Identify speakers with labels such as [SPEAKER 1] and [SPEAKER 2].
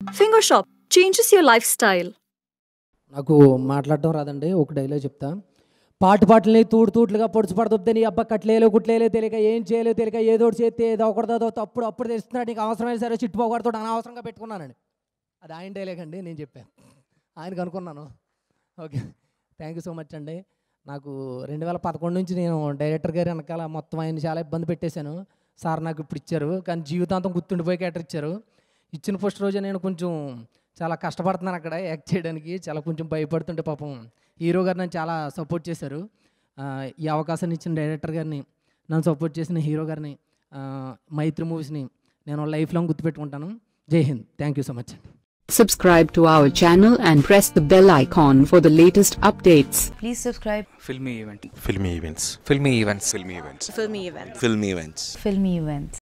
[SPEAKER 1] Finger Shop changes your lifestyle.
[SPEAKER 2] నాకు మాట్లాడటం రాదండి ఒక డైలాగ్ చెప్తా పాటు పాటల్ని తూడు తూట్లుగా పొడుచు పడుతుంది నీ అబ్బా కట్లేలో కుట్లేలో తెలియక ఏం చేయలేో తెలియక ఏదో ఒకటి చేస్తే ఏదో ఒకటిదో తప్పుడు అప్పుడు తెలుస్తున్నాడు నీకు అవసరమైన సరే చుట్టుపోకూడదు అనవసరంగా పెట్టుకున్నానండి అది ఆయన డైలాగ్ అండి నేను చెప్పాను ఆయనకు అనుకున్నాను okay thank you so much అండి నాకు రెండు వేల పదకొండు నుంచి నేను డైరెక్టర్ గారి వెనకాల మొత్తం ఆయన చాలా ఇబ్బంది పెట్టేశాను సార్ నాకు ఇప్పుడు ఇచ్చారు కానీ జీవితాంతం గుర్తుండిపోయి క్యాటర్ ఇచ్చారు ఇచ్చిన ఫస్ట్ రోజే నేను కొంచెం చాలా కష్టపడుతున్నాను అక్కడ యాక్ట్ చేయడానికి చాలా కొంచెం భయపడుతుంటే పాపం హీరో గారు నన్ను చాలా సపోర్ట్ చేశారు ఆ, ఈ అవకాశాన్ని ఇచ్చిన డైరెక్టర్ గారిని నన్ను సపోర్ట్ చేసిన హీరో గారిని ఆ, మైత్రి మూవీస్ని నేను లైఫ్ లాంగ్ గుర్తుపెట్టుకుంటాను Jai Hind thank you so much
[SPEAKER 3] Subscribe to our channel and press the bell icon for the latest updates.
[SPEAKER 4] Please subscribe
[SPEAKER 5] filmy event
[SPEAKER 6] filmy events
[SPEAKER 5] filmy events
[SPEAKER 6] filmy events
[SPEAKER 4] Filmy Events.
[SPEAKER 6] filmy events
[SPEAKER 4] Filmy Events.